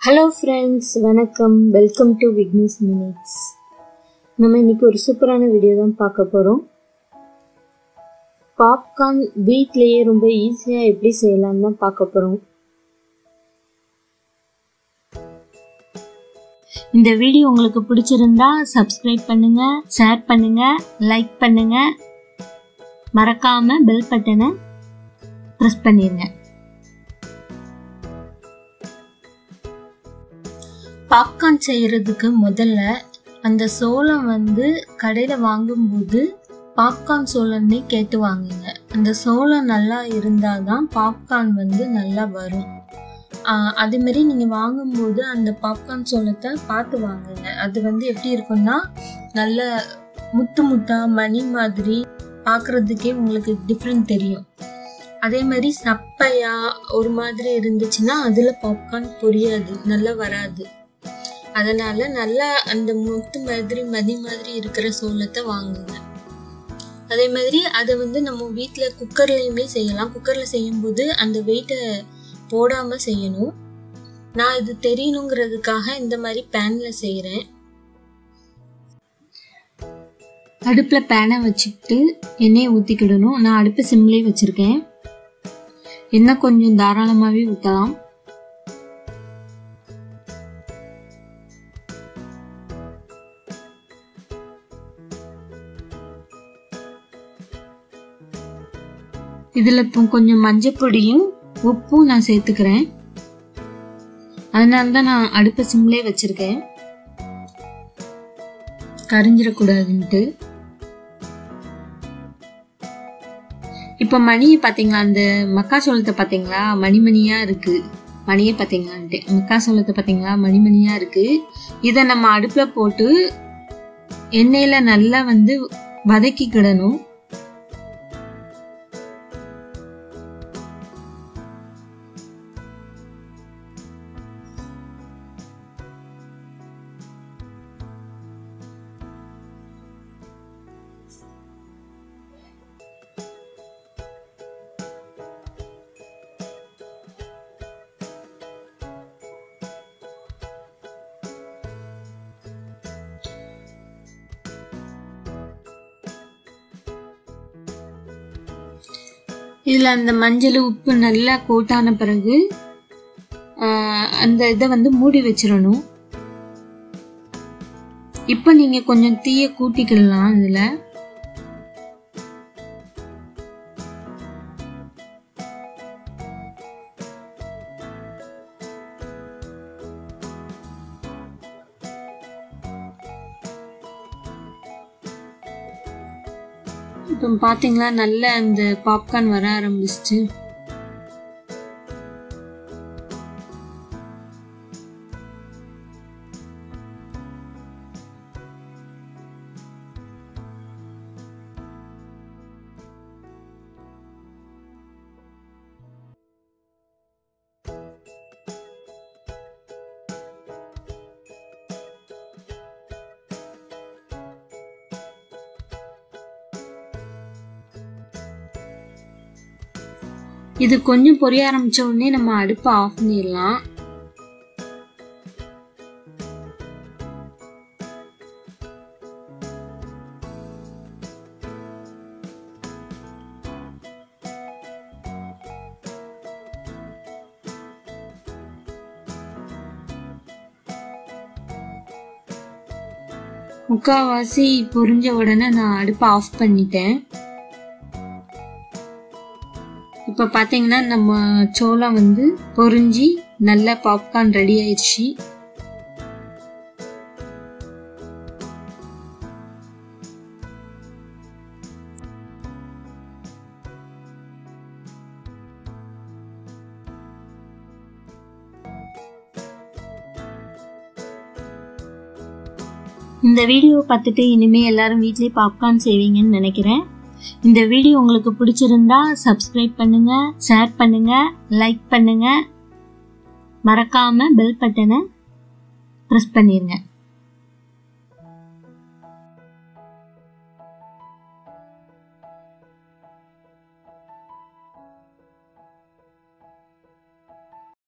hello friends வணக்கம் welcome to Vignesh minutes நம்ம இன்னைக்கு ஒரு சூப்பரான வீடியோ தான் பார்க்க போகிறோம் பாப்கார்ன் வீட்லேயே ரொம்ப ஈஸியாக எப்படி செய்யலாம்னு தான் பார்க்க போகிறோம் இந்த வீடியோ உங்களுக்கு பிடிச்சிருந்தா சப்ஸ்கிரைப் பண்ணுங்க ஷேர் பண்ணுங்க லைக் பண்ணுங்க மறக்காம பெல் பட்டனை ப்ரெஸ் பண்ணிருங்க பாப்கார்ன் செய்யறதுக்கு முதல்ல அந்த சோளம் வந்து கடையில் வாங்கும்போது பாப்கார்ன் சோளம்னே கேட்டு வாங்குங்க அந்த சோளம் நல்லா இருந்தால் தான் பாப்கார்ன் வந்து நல்லா வரும் அதே மாதிரி நீங்கள் வாங்கும்போது அந்த பாப்கார்ன் சோளத்தை பார்த்து வாங்குங்க அது வந்து எப்படி இருக்கும்னா நல்ல முத்து முத்தா மணி மாதிரி பார்க்குறதுக்கே உங்களுக்கு டிஃப்ரெண்ட் தெரியும் அதே மாதிரி சப்பையா ஒரு மாதிரி இருந்துச்சுன்னா அதில் பாப்கார்ன் பொரியாது நல்லா வராது அதனால நல்லா அந்த முத்து மாதிரி மதி மாதிரி இருக்கிற சோளத்தை வாங்குங்க அதே மாதிரி அதை வந்து நம்ம வீட்டில் குக்கர்லேயுமே செய்யலாம் குக்கரில் செய்யும்போது அந்த வெயிட்டை போடாமல் செய்யணும் நான் இது தெரியணுங்கிறதுக்காக இந்த மாதிரி பேனில் செய்கிறேன் அடுப்பில் பேனை வச்சுக்கிட்டு எண்ணெயை ஊற்றிக்கிடணும் நான் அடுப்பு சிம்லேயே வச்சுருக்கேன் எண்ணெய் கொஞ்சம் தாராளமாகவே ஊற்றலாம் இதில் இப்போ கொஞ்சம் மஞ்சப்பொடியும் உப்பும் நான் சேர்த்துக்கிறேன் அதனால தான் நான் அடுப்பை சிம்லே வச்சுருக்கேன் கரிஞ்சிடக்கூடாதுன்ட்டு இப்போ மணியை பார்த்தீங்களா அந்த மக்காச்சோளத்தை பார்த்தீங்களா மணிமணியாக இருக்குது மணியை பார்த்தீங்களான்ட்டு மக்காச்சோளத்தை பார்த்தீங்களா மணிமணியாக இருக்குது இதை நம்ம அடுப்பில் போட்டு எண்ணெயில் நல்லா வந்து வதக்கிக்கிடணும் இதில் அந்த மஞ்சள் உப்பு நல்லா கோட்டான பிறகு அந்த இதை வந்து மூடி வச்சிடணும் இப்போ நீங்கள் கொஞ்சம் தீய கூட்டிக்கலாம் இதில் இப்போ பார்த்தீங்களா நல்ல அந்த பாப்கார்ன் வர ஆரம்பிச்சிச்சு இது கொஞ்சம் பொரிய ஆரம்பிச்ச உடனே நம்ம அடுப்பை ஆஃப் பண்ணிடலாம் முக்காவாசி பொரிஞ்ச உடனே நான் அடுப்பை ஆஃப் பண்ணிட்டேன் இப்போ பார்த்தீங்கன்னா நம்ம சோளம் வந்து பொறிஞ்சி நல்ல பாப்கார்ன் ரெடி ஆயிடுச்சு இந்த வீடியோ பார்த்துட்டு இனிமேல் எல்லாரும் வீட்லேயே பாப்கார்ன் செய்வீங்கன்னு நினைக்கிறேன் இந்த வீடியோ உங்களுக்கு பிடிச்சிருந்தா சப்ஸ்கிரைப் பண்ணுங்க ஷேர் பண்ணுங்க லைக் பண்ணுங்க மறக்காம பெல் பட்டனை ப்ரெஸ் பண்ணிருங்க